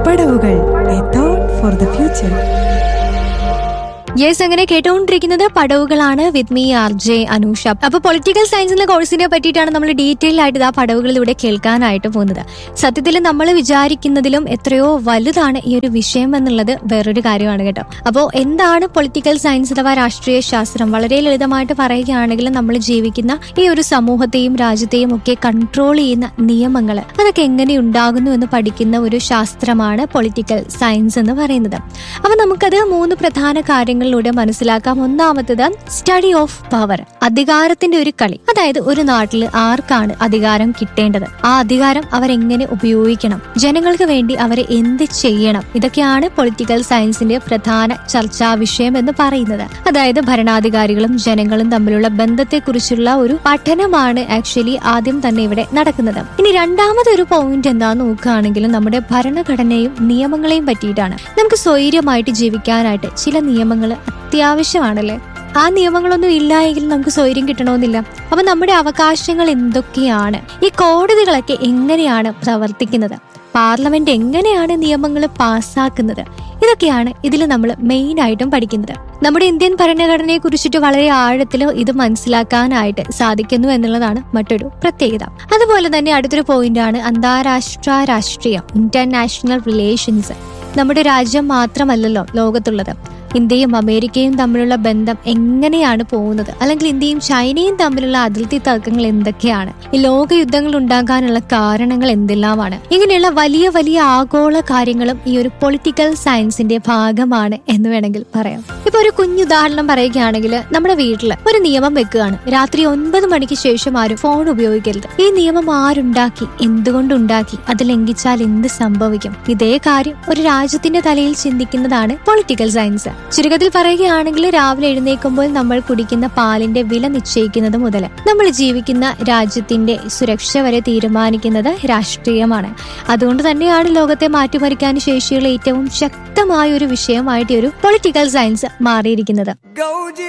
പടവുകൾ a thought for the future yes അങ്ങനെ കേട്ടുകൊണ്ടിരിക്കുന്നത് പടവുകളാണ് with me R J Anusha അപ്പൊ പൊളിറ്റിക്കൽ സയൻസ് എന്ന കോഴ്സിനെ പറ്റിയിട്ടാണ് നമ്മൾ ഡീറ്റെയിൽ ആയിട്ട് ആ പടവുകളിലൂടെ കേൾക്കാനായിട്ട് പോകുന്നത് സത്യത്തിൽ നമ്മൾ വിചാരിക്കുന്നതിലും എത്രയോ വലുതാണ് ഈ ഒരു വിഷയം എന്നുള്ളത് വേറൊരു കാര്യമാണ് കേട്ടോ അപ്പോൾ എന്താണ് പൊളിറ്റിക്കൽ സയൻസ് അഥവാ രാഷ്ട്രീയ ശാസ്ത്രം വളരെ ലളിതമായിട്ട് പറയുകയാണെങ്കിൽ നമ്മൾ ജീവിക്കുന്ന ഈ ഒരു സമൂഹത്തെയും രാജ്യത്തെയും ഒക്കെ കൺട്രോൾ ചെയ്യുന്ന നിയമങ്ങൾ അതൊക്കെ എങ്ങനെ ഉണ്ടാകുന്നു എന്ന് പഠിക്കുന്ന ഒരു ശാസ്ത്രമാണ് പൊളിറ്റിക്കൽ സയൻസ് എന്ന് പറയുന്നത് അപ്പൊ നമുക്കത് മൂന്ന് പ്രധാന കാര്യങ്ങളിലൂടെ മനസ്സിലാക്കാം ഒന്നാമത്തത് സ്റ്റഡി ഓഫ് പവർ അധികാരത്തിന്റെ ഒരു കളി അതായത് ഒരു നാട്ടിൽ ആർക്കാണ് അധികാരം കിട്ടേണ്ടത് ആ അധികാരം അവരെങ്ങനെ ഉപയോഗിക്കണം ജനങ്ങൾക്ക് വേണ്ടി അവരെ എന്ത് ചെയ്യണം ഇതൊക്കെയാണ് പൊളിറ്റിക്കൽ സയൻസിന്റെ പ്രധാന ചർച്ചാ വിഷയം എന്ന് പറയുന്നത് അതായത് ഭരണാധികാരികളും ജനങ്ങളും തമ്മിലുള്ള ബന്ധത്തെക്കുറിച്ചുള്ള ഒരു പഠനമാണ് ആക്ച്വലി ആദ്യം തന്നെ ഇവിടെ നടക്കുന്നത് ഇനി രണ്ടാമതൊരു പോയിന്റ് എന്താന്ന് നോക്കുകയാണെങ്കിൽ നമ്മുടെ ഭരണഘടനയും നിയമങ്ങളെയും പറ്റിയിട്ടാണ് നമുക്ക് സ്വൈര്യമായിട്ട് ജീവിക്കാനായിട്ട് ചില നിയമങ്ങൾ അത്യാവശ്യമാണല്ലേ ആ നിയമങ്ങളൊന്നും ഇല്ല എങ്കിൽ നമുക്ക് സ്വൈര്യം കിട്ടണമെന്നില്ല അപ്പൊ നമ്മുടെ അവകാശങ്ങൾ എന്തൊക്കെയാണ് ഈ കോടതികളൊക്കെ എങ്ങനെയാണ് പ്രവർത്തിക്കുന്നത് പാർലമെന്റ് എങ്ങനെയാണ് നിയമങ്ങൾ പാസ്സാക്കുന്നത് ഇതൊക്കെയാണ് ഇതിൽ നമ്മൾ മെയിൻ ആയിട്ടും പഠിക്കുന്നത് നമ്മുടെ ഇന്ത്യൻ ഭരണഘടനയെ കുറിച്ചിട്ട് വളരെ ആഴത്തിൽ ഇത് മനസ്സിലാക്കാനായിട്ട് സാധിക്കുന്നു എന്നുള്ളതാണ് മറ്റൊരു പ്രത്യേകത അതുപോലെ തന്നെ അടുത്തൊരു പോയിന്റ് ആണ് അന്താരാഷ്ട്ര രാഷ്ട്രീയം ഇന്റർനാഷണൽ റിലേഷൻസ് നമ്മുടെ രാജ്യം മാത്രമല്ലല്ലോ ലോകത്തുള്ളത് ഇന്ത്യയും അമേരിക്കയും തമ്മിലുള്ള ബന്ധം എങ്ങനെയാണ് പോകുന്നത് അല്ലെങ്കിൽ ഇന്ത്യയും ചൈനയും തമ്മിലുള്ള അതിർത്തി തർക്കങ്ങൾ എന്തൊക്കെയാണ് ഈ ലോക യുദ്ധങ്ങൾ ഉണ്ടാകാനുള്ള കാരണങ്ങൾ എന്തെല്ലാമാണ് ഇങ്ങനെയുള്ള വലിയ വലിയ ആഗോള കാര്യങ്ങളും ഈ ഒരു പൊളിറ്റിക്കൽ സയൻസിന്റെ ഭാഗമാണ് എന്ന് വേണമെങ്കിൽ പറയാം ഇപ്പൊ ഒരു കുഞ്ഞുദാഹരണം പറയുകയാണെങ്കിൽ നമ്മുടെ വീട്ടിൽ ഒരു നിയമം വെക്കുകയാണ് രാത്രി ഒൻപത് മണിക്ക് ശേഷം ആരും ഫോൺ ഉപയോഗിക്കരുത് ഈ നിയമം ആരുണ്ടാക്കി എന്തുകൊണ്ടുണ്ടാക്കി അത് ലംഘിച്ചാൽ എന്ത് സംഭവിക്കും ഇതേ കാര്യം ഒരു രാജ്യത്തിന്റെ തലയിൽ ചിന്തിക്കുന്നതാണ് പൊളിറ്റിക്കൽ സയൻസ് ചുരുക്കത്തിൽ പറയുകയാണെങ്കിൽ രാവിലെ എഴുന്നേൽക്കുമ്പോൾ നമ്മൾ കുടിക്കുന്ന പാലിന്റെ വില നിശ്ചയിക്കുന്നത് മുതൽ നമ്മൾ ജീവിക്കുന്ന രാജ്യത്തിന്റെ സുരക്ഷ വരെ തീരുമാനിക്കുന്നത് രാഷ്ട്രീയമാണ് അതുകൊണ്ട് തന്നെയാണ് ലോകത്തെ മാറ്റിമറിക്കാൻ ശേഷിയുള്ള ഏറ്റവും ശക്തമായ ഒരു വിഷയമായിട്ട് ഈ ഒരു പൊളിറ്റിക്കൽ സയൻസ് മാറിയിരിക്കുന്നത്